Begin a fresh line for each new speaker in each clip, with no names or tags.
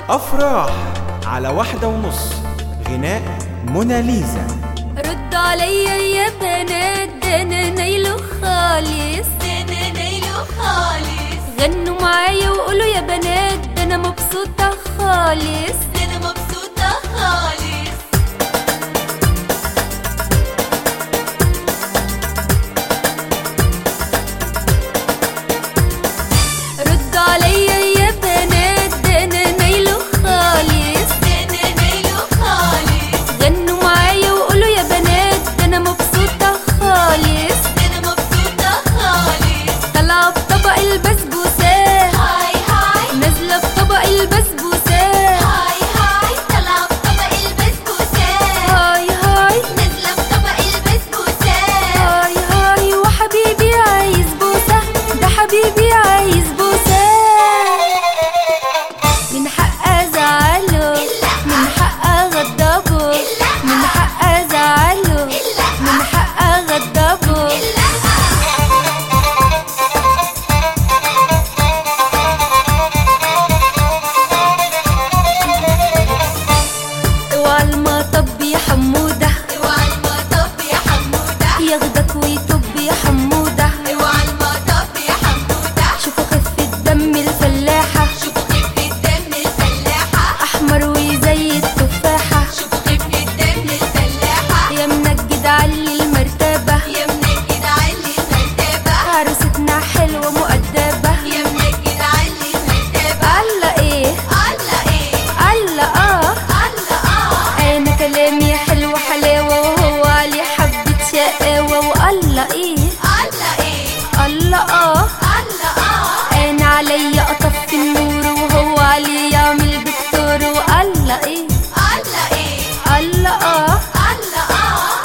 أفراح على واحدة ونص غناء موناليزا
رد عليا يا بنات ده انا نايله خالص
انا نايله خالص
غنوا معايا وقولوا يا بنات ده انا مبسوطة خالص
ده انا مبسوطة خالص
رد عليا يا بنات ده انا نايله خالص
انا نايله خالص
غنوا معايا وقولوا يا بنات ده انا مبسوطة خالص
ده انا مبسوطة خالص
طالعة بطبق البسبوسات
هاي هاي
نازلة بطبق البسبوسات
هاي هاي طالعة بطبق البسبوسات
هاي هاي
نازلة بطبق البسبوسات
هاي هاي وحبيبي عايز بوسة ده حبيبي عايز بوسة من حق ازعله من حق اغضبه من حق ازعله من حق اغضبه اوعى المطب يا حموده
اوعى المطب يا حمودة
ياخدك ويطب يا حموده
اوعى المطب يا حمودة
شوفوا خفة دم الفلاحة
شوفوا خفة دم الفلاحة
احمر وزي التفاحة
شوفوا خفة دم الفلاحة
يا منجد علي المرتبة
يا منجد علي المرتبة
عروستنا حلوة مؤدبة
يا منجد علي المرتبة
الله ايه
الله ايه
الله اه
الله اه
انا كلامي حلو حلاوة وهو عليه حبة شقاوة والله ايه
الله ايه
الله اه
الله اه
انا عليا اطفي النور وهو عليه يعمل دكتور والله ايه
الله ايه
الله اه
الله اه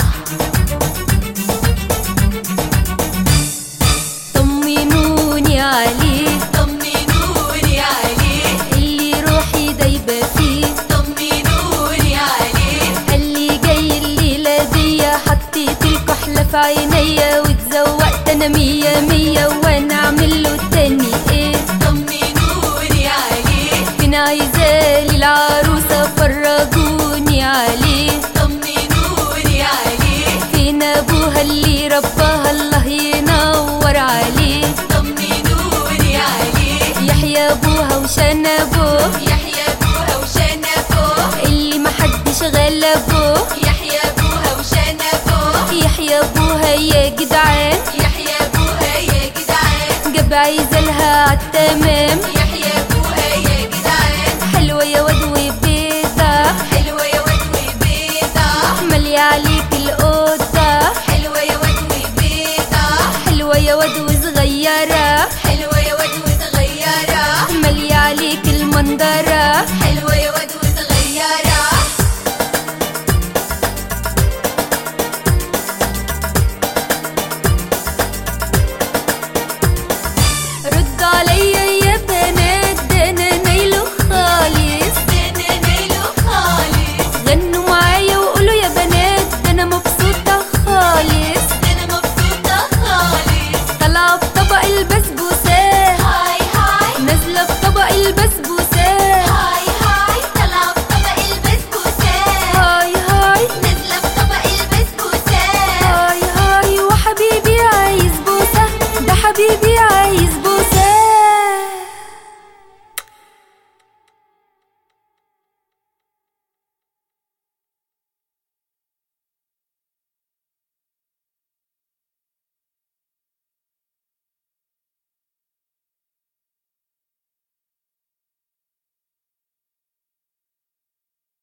طمنوني عليه
طمنوني عليه
اللي روحي دايبة فيه
طمنوني عليه
قال لي جاي الليلة دي حطيت الكحلة في عينيا واتزوقت انا مية مية وانا اعمل له تاني ايه
طمنوني عليه
فين عايزالي العروسة فرجوني عليه
طمنوني عليه
فين ابوها اللي رباها الله ينور عليه
طمنوني عليه
يحيى ابوها وشان ابوه
يحيى ابوها وشنبه
اللي محدش غلبه
يحيى ابوها وشنبه
يحيى ابوها يا جدعان
يحيى ابوها يا جدعان
جاب عايزالها عالتمام
يحيى ابوها يا جدعان
حلوة يا واد وبيضة
حلوة يا واد وبيضة
مالية عليه